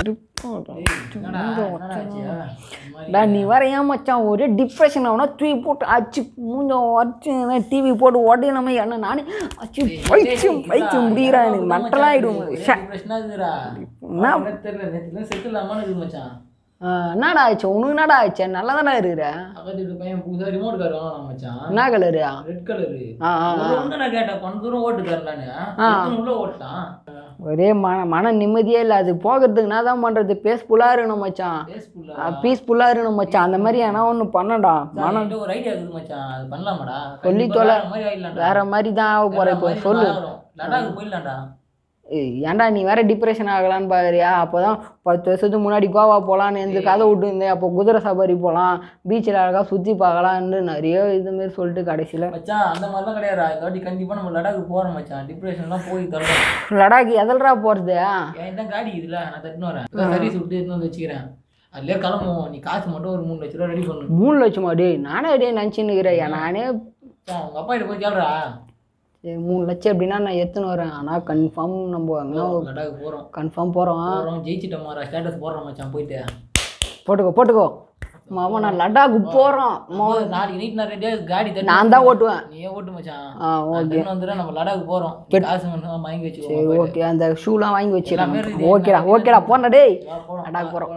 என்னடா என்னடா ஆச்சு இந்த மாதிரி டா நீ வேற ஏன் மச்சான் ஒரே டிப்ரெஷன் ஆகுனா தூக்கி போட்டு அச்சு மூஞ்சம் அச்சு டிவி போட்டு உடனே நம்ம என்ன நானே அச்சு பைத்தியம் பைத்தியம் முடிகிறா எனக்கு மென்டலாக ஆகிடும் பிரச்சனை இருக்குதுடா என்ன? என்ன தெரியல நேற்று செத்துலாமான்னு இருக்குது மச்சான் என்னடா ஆச்சு உனக்கு என்னடா ஆச்சு நல்லா தானே இருக்கிற பக்கத்து வீட்டு பையன் புதுசாக ரிமோட் கார் வாங்கலாம் மச்சான் என்ன கலரு ரெட் கலரு ஆ ஆ நான் கேட்டேன் கொஞ்ச தூரம் ஓட்டு தரலான்னு ஆ. உள்ள ஓட்டான் ஒரே மன மன நிம்மதியே இல்லை அது போகிறதுக்கு என்ன தான் பண்ணுறது பேஸ்ஃபுல்லாக இருக்கணும் மச்சான் பேஸ்புல்லா பீஸ்ஃபுல்லாக இருக்கணும் மச்சான் அந்த மாதிரி ஏன்னா ஒன்று பண்ணடா மனம் என்கிட்ட ஒரு ஐடியா இருக்குது மச்சான் அது பண்ணலாமாடா சொல்லி கண்டிப்பா தொலை. வேற மாதிரி ஆயிடலாம்டா வேற மாதிரி தான் ஆக போகிற இப்போ வேற சொல்லு மாதிரி மாறும். லடாக் போயிடலாம்டா ஏய், ஏன்டா நீ வேற டிப்ரெஷன் ஆகலான்னு பார்க்குறியா அப்போ தான் பத்து வருஷத்துக்கு முன்னாடி கோவா போகலான்னு எந்த கதை விட்டுருந்தேன் அப்போ குதிரை சவாரி போகலாம் பீச்சில் அழகாக சுற்றி பார்க்கலான்னு நிறைய இதுமாரி சொல்லிட்டு கடைசியில் மச்சான் அந்த மாதிரிலாம் கிடையாதுடா இந்த வாட்டி கண்டிப்பா நம்ம லடாக் போறோம் மச்சான் டிப்ரெஷன்லாம் போய் தரோம் லடாக் எதல்ரா போகிறது என் தான் காடி இதுல நான் தட்டுன்னு வரேன் சர்வீஸ் விட்டு எடுத்துன்னு வந்து வச்சுக்கிறேன் அதுலயே கிளம்புவோம் நீ காசு மட்டும் ஒரு மூணு லட்ச ரூபா ரெடி பண்ணு மூணு லட்சமா டேய் நானே அப்படியே நினச்சின்னு இருக்கிறேன் நானே மச்சான், உங்க அப்பா கிட்ட போய் கேளுடா சரி, மூணு லட்சம் எப்படின்னா நான் எடுத்துன்னு வரேன் ஆனால் கன்ஃபார்ம் நம்ம அங்கே லடாக் போறோம் கன்ஃபார்ம் போகிறோம் போறோம் ஜெயிச்சிட்டோமாரா ஸ்டேட்டஸ் போடுறோம் மச்சான் போயிட்டு போட்டுக்கோ போட்டுக்கோ மாமா நான் லடாக்கு போகிறோம் அப்போ நாளைக்கு நைட் நான் ரெடியா காடி தட்டு நான் தான் ஓட்டுவேன் நீயே ஓட்டு மச்சான் ஆ நான் ஓகே தட்டுன்னு வந்துடுறேன் நம்ம லடாக் போறோம் காசு மட்டும் வாங்கி சரி வச்சுக்கோ ஓகே அந்த ஷூலாம் வாங்கி எல்லாமே வச்சிடலாம் இருக்குது. ஓகேடா ஓகேடா போண்டா டேய் வா, போலாம். லடாக் போகிறோம்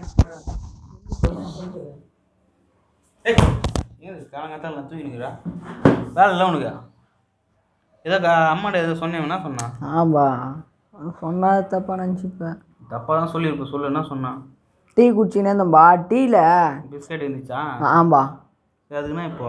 ஏய் ஏன் காலங்காத்தால நான் தூக்கினுக்கிறா வேலை இல்லை உனக்கு ஏதோ க அம்மாட்ட ஏதோ சொன்னேன்னா சொன்னான் ஆம்பா சொன்னா தப்பா நினச்சிப்பேன் தப்பாக தான் சொல்லியிருப்ப சொல்லு என்ன சொன்னான் டீ குடிச்சினே இருந்தேன்பா டீயில் பிஸ்கட் இருந்துச்சா ஆம்பா சரி, அதுக்குன்னா இப்போ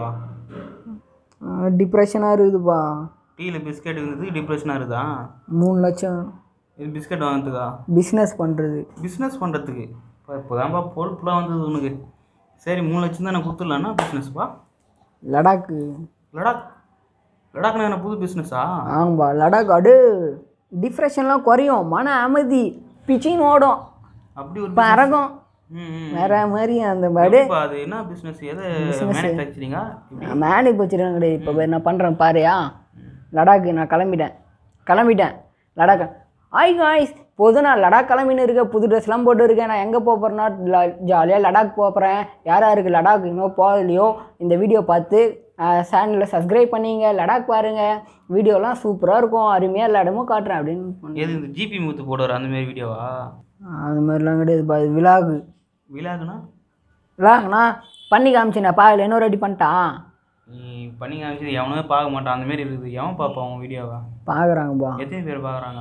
டிப்ரெஷனாக இருக்குதுப்பா டீயில் பிஸ்கட் இருந்தது டிப்ரெஷனாக இருக்குதா மூணு லட்சம் இது பிஸ்கட் வாங்குறதுக்கா பிஸ்னஸ் பண்ணுறது பிஸ்னஸ் பண்ணுறதுக்கு இப்போ இப்போதான்ப்பா பொறுப்புலாம் வந்தது உனக்கு சரி மூணு லட்சம் தான் நான் கொடுத்துடலான்னா பிஸ்னஸ்ப்பா லடாக்கு லடாக் லடாக்னா என்ன புது பிஸ்னஸா ஆமாம்பா லடாக் அடு டிப்ரெஷன்லாம் குறையும் மன அமைதி பிச்சின்னு ஓடும் அப்படி ஒரு பறக்கும் ம் ம். வேற மாதிரி அந்த படு எப்படிப்பா அது என்ன பிஸ்னஸ் எது மேனுஃபேக்சரிங்கா மேனுக்கு வச்சுருக்காங்க கிடையாது இப்போ நான் பண்ணுறேன் பாருயா லடாக்கு நான் கிளம்பிட்டேன் கிளம்பிட்டேன் லடாக் ஆய் காய்ஸ் போதும் நான் லடாக் கிளம்பின்னு இருக்கேன் புது ட்ரெஸ்லாம் போட்டு இருக்கேன் நான் எங்கே போகிறேன்னா ஜாலியாக லடாக் போகிறேன் யார் யாருக்கு லடாக் இன்னும் போகலையோ இந்த வீடியோ பார்த்து சேனலில் சப்ஸ்கிரைப் பண்ணிங்க லடாக் பாருங்கள் வீடியோலாம் சூப்பராக இருக்கும் அருமையாக எல்லா இடமும் காட்டுறேன் அப்படின்னு சொன்னேன். எது இந்த ஜிபி மூத்து போடுற அந்த மாதிரி வீடியோவா அது மாதிரிலாம் கிடையாது இது விலாகு விழாக்குனா விலாகுண்ணா பண்ணி காமிச்சினேன் பாகல இன்னும் ரெடி பண்ணிட்டான் நீ பண்ணி காமிச்சது எவனுமே பார்க்க மாட்டான் அந்த மாதிரி இருக்குது எவன் பார்ப்பான் உன் வீடியோவை பார்க்குறாங்கப்பா எத்தனை பேர் பார்க்குறாங்க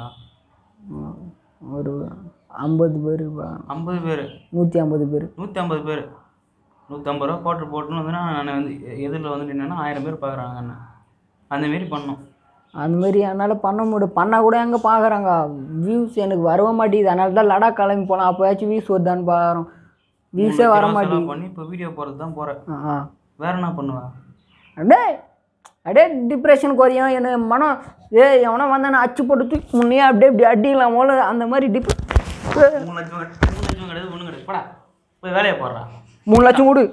ஒரு ஐம்பது பேர் ஐம்பது பேர் நூற்றி ஐம்பது பேர் நூற்றி ஐம்பது பேர் நூற்றம்பது ரூபா கோட்டர் போட்டுன்னு வந்துன்னா நான் வந்து எதிரில் வந்துட்டு என்னன்னா ஆயிரம் பேர் பார்க்குறாங்க என்ன அந்த மாரி பண்ணோம் அந்த மாதிரி என்னால் பண்ண முடியும் பண்ணால் கூட எங்கே பார்க்குறாங்க வியூஸ் எனக்கு வரவே மாட்டேங்குது அதனால தான் லடாக் கிளம்பி போனோம் அப்போயாச்சும் வியூஸ் வருதான்னு பார்க்குறோம் வியூஸே வர மாட்டேங்குது பண்ணி இப்போ வீடியோ போகிறது தான் போகிறேன் ஆ வேற என்ன பண்ணுவா அடே அடே டிப்ரெஷன் குறையும் எனக்கு மனம் ஏ எவனா வந்தானே அச்சு போட்டு தூக்கி முன்னையே அப்படியே இப்படி அடிக்கலாம் போல அந்த மாதிரி டிப் மூணு லட்சம் கிடையாது மூணு லட்சம் கிடையாது ஒன்றும் கிடையாது போடா போய் வேலையை போடுறா மூணு லட்சம் கொடு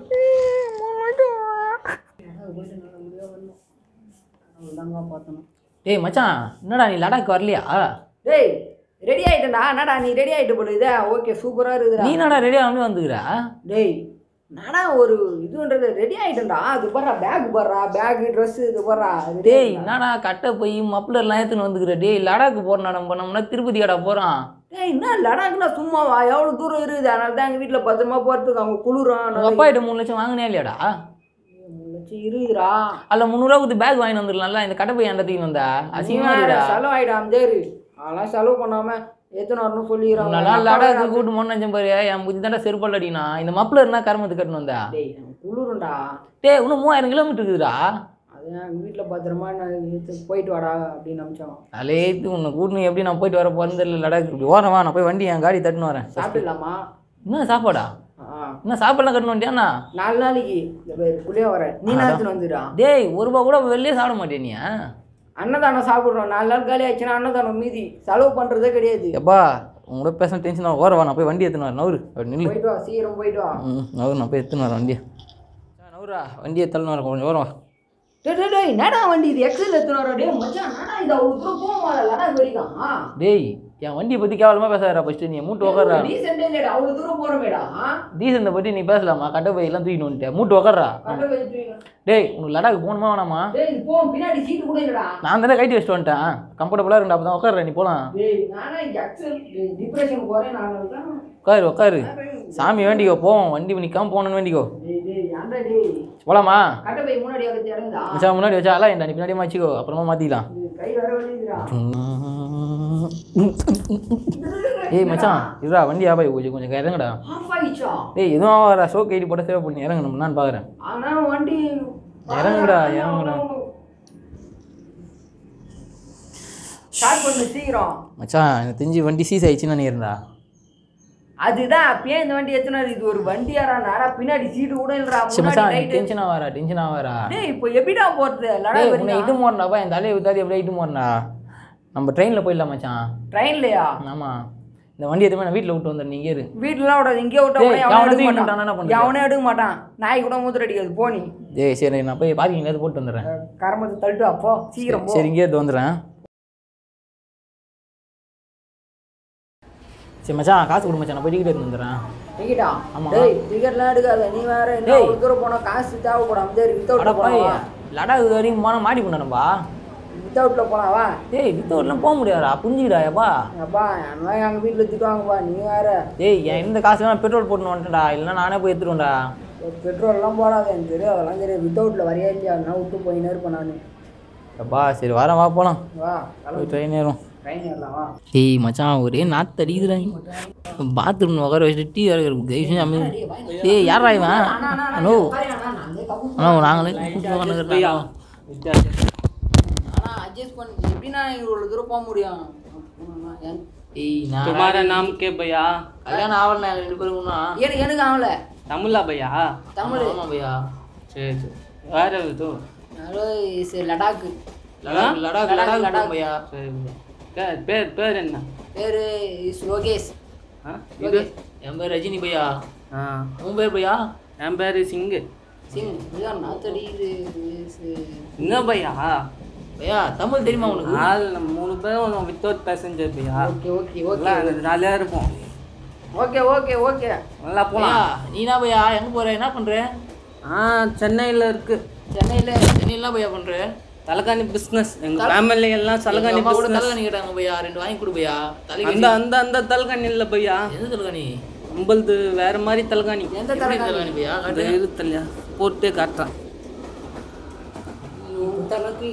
டேய் மச்சான் என்னடா நீ லடாக் வரலையா டேய் ரெடி ஆயிட்டேன்டா என்னடா நீ ரெடி ஆயிட்டு போடு இதே ஓகே சூப்பராக இருக்குதுடா நீ என்னடா ரெடியாக வந்து வந்துக்கிறா டேய் நானா ஒரு இதுன்றது ரெடி ஆயிட்டேன்டா அது பர்றா பேக் பர்றா பேக் ட்ரெஸ் இது பர்றா டேய் என்னடா கட்டை போய் மப்ளர்லாம் ஏற்றுன்னு வந்துக்கிற டேய் லடாக்கு போகிறோம் நம்ம நம்மனா திருப்பதியாடா போகிறோம் டேய் என்ன லடாக்னா சும்மாவா எவ்வளோ தூரம் இருக்குது அதனால தான் எங்கள் வீட்டில் பத்திரமா போகிறதுக்கு அவங்க குளிரும் உங்கள் அப்பா கிட்ட மூணு லட்சம் வாங்கினே இல்லையாடா மூணு லட்சம் இருக்குதுடா அதில் முந்நூறுவா கொடுத்து பேக் வாங்கிட்டு வந்துடலாம்ல இந்த கடை போய் ஏண்டத்துக்கு வந்தா அசிங்கமாக இருக்குடா செலவாயிடாம தேரு அதெல்லாம் செலவு பண்ணாம எத்தனை வரணும் சொல்லிடுறாங்க நல்லா லடாக்கு கூட்டு போன நினச்சேன் பாரு என் புத்தி தாண்டா செருப்பால் அடினா இந்த மப்ளர்னா கருமத்து கட்டணும் வந்தா டேய் எனக்கு குளிரும்டா டேய் இன்னும் மூவாயிரம் கிலோமீட்டர் இருக்குதுடா அது எங்கள் வீட்டில் பத்திரமா நான் இது போயிட்டு வாடா அப்படின்னு அமிச்சோம் அலேத்து உன்னை கூட்டு எப்படி நான் போயிட்டு வர போகிறது தெரியல லடாக்கு இப்படி ஓரம் வா நான் போய் வண்டி என் காடி தட்டுன்னு வரேன் சாப்பிடலாமா என்ன சாப்பாடா ஆ என்ன சாப்பாடுலாம் கட்டணும் வண்டியாண்ணா நாலு நாளைக்கு இந்த பேர் புள்ளிய வரேன் நீ நேரத்தில் வந்துடா டேய் ஒரு ரூபா கூட வெளியே சாப்பிட மாட்டேன் நீ அன்னதானம் சாப்பிட்றோம் நாலு நாள் காலி ஆச்சுன்னா அன்னதானம் மீதி செலவு பண்ணுறதே கிடையாது எப்பா உங்களோட பேச டென்ஷன் ஆகும் ஓர வா நான் போய் வண்டி எடுத்துன்னு வரேன் நவுரு அப்படி நில்லு போயிட்டு வா சீக்கிரம் போயிட்டு வா ம் நவுரு நான் போய் எடுத்துன்னு வரேன் வண்டியை நவுரா வண்டியை தள்ளுன்னு வரேன் கொஞ்சம் ஓரம் வா டேய் டேய் டேய் என்னடா வண்டி இது எக்ஸல் எடுத்துன்னு வர டேய் மச்சான் என்னடா இது அவ்வளோ தூரம் போக மாட்டா லடாக் வரைக்கும் ஆ டேய் என் வண்டியை பற்றி கேவலமாக பேசாதடா ஃபஸ்ட்டு நீ மூட்டு உக்காரா டீசெண்டே இல்லடா அவ்வளவு தூரம் போறமேடா டீசலை பற்றி நீ பேசலாமா கட்டை பை எல்லாம் தூக்கிட்டு வந்துட்டேன் மூட்டு உக்காரா டேய் உனக்கு லடாக் போகணுமா வேணாமா டேய் இது போ பின்னாடி சீட்டு கூட இல்லடா நான் தானே கைட்டி வச்சுட்டு வந்துட்டேன் கம்ஃபர்டபுளாக இருந்தா அப்போ தான் உட்கார நீ போகலாம் டேய் நானே எக்ஸல் டிப்ரெஷன் போறேன் நான் தான் உட்காரு உட்காரு சாமி வேண்டிக்கோ போவோம் வண்டி நிற்காம போகணும்னு வேண்டிக்கோ டேய் டேய் ஏன்டா டேய் போலாமா கட்டை போய் முன்னாடி வைக்க இடங்கடா மச்சான் முன்னாடி வச்சா அலா நீ பின்னாடியே வச்சுக்கோ அப்புறமா மாற்றிக்கலாம் கை வர வலிக்குதுடா ஏய் மச்சான் இருடா வண்டி ஆபாய் கொஞ்சம் கொஞ்சம் இறங்குடா ஆஃப் ஆயிச்சா டேய் எதுவும் வரா ஷோ கைடி போட சேவ் பண்ணி இறங்கணும் நான் பார்க்குறேன் ஆனா வண்டி இறங்குடா, இறங்குடா. ஸ்டார்ட் பண்ணு சீக்கிரம் மச்சான் எனக்கு தெரிஞ்சு வண்டி சீஸ் ஆயிடுச்சுன்னு நினைக்கிறேன்டா அதுதான் அப்பயே இந்த வண்டி எத்தனை இது ஒரு வண்டியாடா நாடா பின்னாடி சீட்டு கூட இல்லடா சரி முன்னாடி மச்சான் லைட் டென்ஷன் ஆவாரா டென்ஷன் ஆவாரா டேய் இப்போ எப்படிடா போறது லடா டேய் உன்னை இட்டு போறேன்டாப்பா என் தலையை வித்தாது எப்படியே இட்டு போறேன்டா நம்ம ட்ரெயினில் போயிடலாம் மச்சான் ட்ரெயின்லயா ஆமாம் இந்த வண்டி எதுவுமே நான் வீட்டில் விட்டு வந்துடுறேன் நீங்கள் இரு வீட்டுலாம் விடாது இங்கே விட்டா டேய், கூட எவனை எவனும் எடுக்க தூக்கிட்டு விட்டானா என்ன மாட்டான் பண்றது? எவனே எடுக்க மாட்டான் நாய் கூட மூத்திர அடிக்காது போனி டேய் சரி நான் போய் பார்க்கிங்லேருந்து போட்டு வந்துடுறேன் கரமத்தை தள்ளிட்டு அப்போ சீக்கிரம் போ சரி இங்கே எடுத்து வந்துடுறேன் சரி மச்சான் காசு கொடு மச்சான் நான் போய் டிக்கெட் எடுத்து வந்துடுறேன் டிக்கெட்டா ஆமா. டேய் டிக்கெட்லாம் எடுக்காத நீ வேற என்ன டேய். ஒரு தூரம் போனா காசு தேவைப்படாம சரி அட வித்தவுட்ல போய் போனா லடாக் இது வரைக்கும் போனால் மாடி பண்ணணும்பா வித்தவுட்ல போனாவா டேய் வித்தவுட்லாம் போக முடியாதா புரிஞ்சுக்கிடா எப்பா அப்பா என்ன எங்க வீட்டுல திட்டுவாங்கப்பா நீ வேற டேய் என் இந்த காசு வேணா பெட்ரோல் போட்டுன்னு வந்துட்டேன்டா இல்லைன்னா நானே போய் எடுத்துருவேன்டா பெட்ரோல்லாம் போடாத எனக்கு தெரியும் அதெல்லாம் தெரியும் வித்தவுட்ல வரையா இல்லையா நான் விட்டு போயினே இருப்பேன் நான் அப்பா சரி வரேன் வா போகலாம் வா போய் ட்ரெயின் ஏறும் ட்ரெயின் ஏறலாம் வா டேய் மச்சான் ஒரே நாத்து அடிக்குதுடா பாத்ரூம் உட்கார வச்சுட்டு டீ வேறு தயவு அம்மி டேய் யாரா இவன் ஹலோ அண்ணா நாங்களே கூப்பிட்டு உட்காந்துக்கிறோம் ஆனா அட்ஜஸ்ட் பண்ணி எப்படின்னா இவ்வளவு தூரம் போக முடியும் டேய் நான் तुम्हारा नाम क्या भैया கல்யாணம் ஆகல நாங்கள் ரெண்டு பேருக்கும்னா எனக்கு எனக்கு ஆகல तमिला भैया தமிழ் ஆமாம் பையா சரி சரி வேற இது ஹலோ சரி லடாக்கு லடாக் லடாக் லடாக் லடாக். போகும் பையா சரி பேர் பேர் பேர் என்ன பேரு இஸ் லோகேஷ் ஆ இது என் பேர் ரஜினி பையா ஆ உன் பேர் பையா என் பேர் சிங்கு சிங் இதுதான் நாத்தடி இது என்ன பையா பையா தமிழ் தெரியுமா உனக்கு நாலு நம்ம மூணு பேரும் வித்தவுட் பேசஞ்சர் பையா ஓகே ஓகே ஓகே எல்லாம் எனக்கு ஜாலியாக இருப்போம் ஓகே ஓகே ஓகே நல்லா பையா போகலாம் நீ என்ன பையா எங்க போற என்ன பண்ற ஆ சென்னையில் இருக்கு சென்னையில் நீ என்ன பையா பண்ற தலகாணி பிஸ்னஸ் எங்கள் ஃபேமிலி எல்லாம் எங்க தலகாணி அம்மா கூட பிஸ்னஸ் தலைகாணி கேட்டாங்க பையா ரெண்டு வாங்கி கொடு பையா தலைகாணி அந்த அந்த அந்த தலகாணி இல்லை பையா எந்த தலைகாணி நம்மளது வேற மாதிரி தலகாணி எந்த எப்படி தலைகாணி பையா அந்த காட்டு இது தலையா போட்டு காட்டுறேன் தனக்கு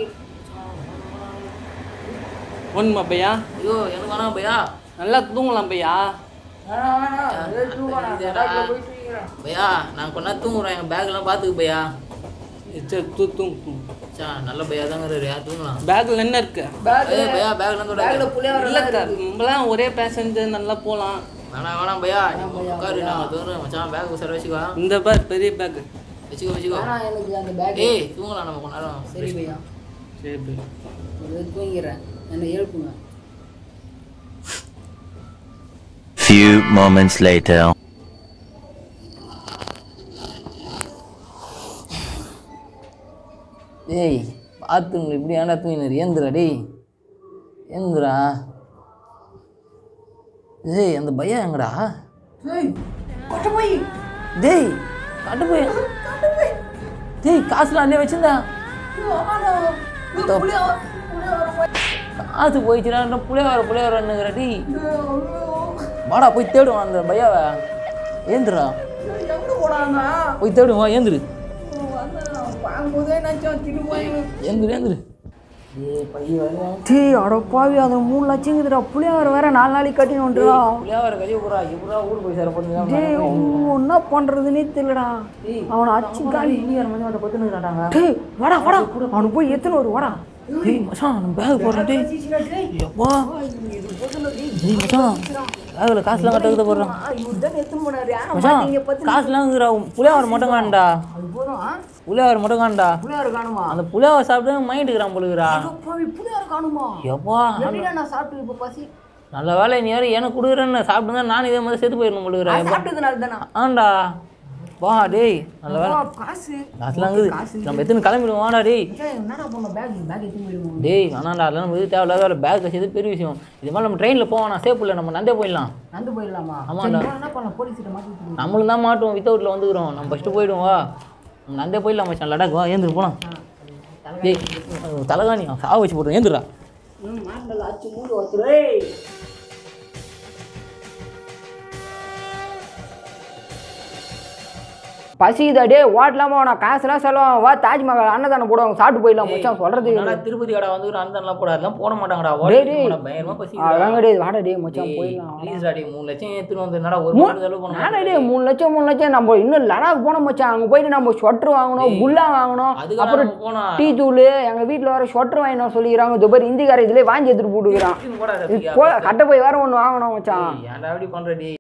ஒன்றுமா பையா ஐயோ எனக்கு வேணாம் பையா நல்லா தூங்கலாம் பையா வேணாம் வேணாம் ஏதோ தூங்கலாம் லடாக்ல போய் தூங்கிக்கிறேன் பையா நான் கொஞ்ச நேரம் தூங்குறேன் என் பேக்லாம் பார்த்துக்கு பையா சரி தூ தூங்கு சா நல்ல பையா தாங்க யார் தூங்கலாம் பேக்கில் என்ன இருக்கு பேக் ஏய் பையா பேக்லாம் தொட பேக்ல புளியார இல்லைக்கா நம்மளாம் ஒரே பேசஞ்சர் நல்லா போகலாம் வேணாம் வேணாம் பையா நீ உட்காரு நான் தூங்குறேன் மச்சான் பேக் சார் வச்சுக்கோ இந்த பேர் பெரிய பேக்கு வச்சுக்கோ வச்சுக்கோ வேணாம் எனக்கு அந்த பேக் ஏய் தூங்கலாம் நம்ம கொஞ்ச நேரம் சரி பையா சரி பையா ஏதோ தூங்கிடுறேன் என்னை எழுப்புங்க Few moments later. டேய் பாத்ரூமில் இப்படி ஏன்டா தூங்கினார் ஏந்துடா டேய் ஏந்துடா டேய் அந்த பையா எங்கடா கொட்ட போய் டேய் கட்டு போய் டேய் காசுலாம் அதிலே வச்சிருந்தா காசு போயிடுச்சுடா புளிய வர புளிய வரன்னுங்கிற டேய் வாடா போய் தேடுவான் அந்த பையாவை ஏந்துடா எங்க போடாங்க போய் தேடுவான் ஏந்துரு பார்க்கும்போதே நினச்சோம் திட்டு போய் ஏந்துரு ஏந்துரு டேய் பையன் டீ அட பாவி அது மூணு லட்சங்குதுடா புளியார வேற நாலு நாளைக்கு கட்டின்னு வந்துடா புளியா வர கழிவு போறா எப்படா ஊருக்கு போய் சேர பண்ணுங்க டேய் அவன் என்ன பண்றதுன்னே தெரியலடா அவனை அச்சு காலி இந்தியார் மணி அவன் பத்து நிற்கிறாங்க டேய் வாடா வாடா அவனுக்கு போய் எத்தனை ஒரு வாடா டேய் மச்சான் பேக் போடுறேன் டேய் எப்பா டேய் மச்சான் பேக்கில் காசுலாம் கட்ட போடுறான் இவர்தான் எத்தனை போனாரு யாரும் மச்சான் மாட்டீங்க பத்து காசுலாம் இருக்குறா புளியாவர் மட்டும் காண்டா அது போதும் புளியாவர் மட்டும் காண்டா புளியார காணுமா அந்த புளியாவர் சாப்பிட்டு மைண்ட் இருக்கிறான் போலுக்குறா பாவி புளியார காணுமா எப்பா எப்படிடா நான் சாப்பிட்டு இப்போ பசி நல்ல வேலை நீ யாரும் எனக்கு கொடுக்குறேன்னு சாப்பிட்டு தான் நானும் இதே மாதிரி செத்து போயிடணும் போலுக்குறா நான் சாப்பிட்டதுனால தானே ஆண்டா வா டேய் நல்ல வேலை காசு காசுலாம் இருக்குது நம்ம எத்தனை கிளம்பிடுவோம் வாடா டேய் என்னடா பண்ண பேக் பேக் எடுத்து போயிடுவோம் டேய் வேணாண்டா அதெல்லாம் நம்ம இது தேவையில்லாத வேலை பேக் வச்சது பெரிய விஷயம் இது மாதிரி நம்ம ட்ரெயினில் போவோம் சேஃப் இல்லை நம்ம நந்தே போயிடலாம் நடந்து போயிடலாமா ஆமாண்டா. சரி, என்ன பண்ணலாம் போலீஸ் கிட்ட மாட்டி நம்மளும் தான் மாட்டுவோம் வித்தவுட்டில் வந்துக்கிறோம் நம்ம ஃபஸ்ட்டு போயிடுவோம் வா நம்ம நந்தே போயிடலாம் மச்சான் லடாக் வா ஏந்திரு போலாம் டேய் தலைகாணி சாவு வச்சு போட்டுரும் ஏந்திரா மாட்டில் அச்சு மூடு வச்சுரு பசிதா டே ஓட்டலாமா நான் காசுலாம் செலவாகும் வா தாஜ்மஹால் அன்னதானம் போடுவாங்க சாப்பிட்டு போயிடலாம் மச்சான் சொல்றது என்னடா திருப்பதி கடை வந்துக்கிறோம் அந்தலாம் போட அதெல்லாம் போட மாட்டாங்கடா டேய், டேய். ஓட பயங்கரமா பசி அதான் கிடையாது வாடா டே மச்சான் போயிடலாம் ப்ளீஸ் டாடி மூணு லட்சம் ஏற்றுன்னு வந்து என்னடா ஒரு மூ- மாதம் செலவு பண்ண நானே டே மூணு லட்சம் மூணு லட்சம் நம்ம இன்னும் லடாக் போனோம் மச்சான் அங்கே போயிட்டு நம்ம ஸ்வெட்டர் வாங்கணும் புல்லா வாங்கணும் அதுக்கு அப்புறம் நம்ம போனா டீ தூள் எங்கள் வீட்டில் வர ஸ்வெட்டர் வாங்கினோம் சொல்லிக்கிறாங்க இது பேர் இந்திக்கார இதுலேயே வாங்கி எடுத்துட்டு போட்டுக்கிறான் போடா போ கட்ட போய் வேற ஒன்று வாங்கணும் மச்சான் ஏன்டா அப்படி பண்ற டேய்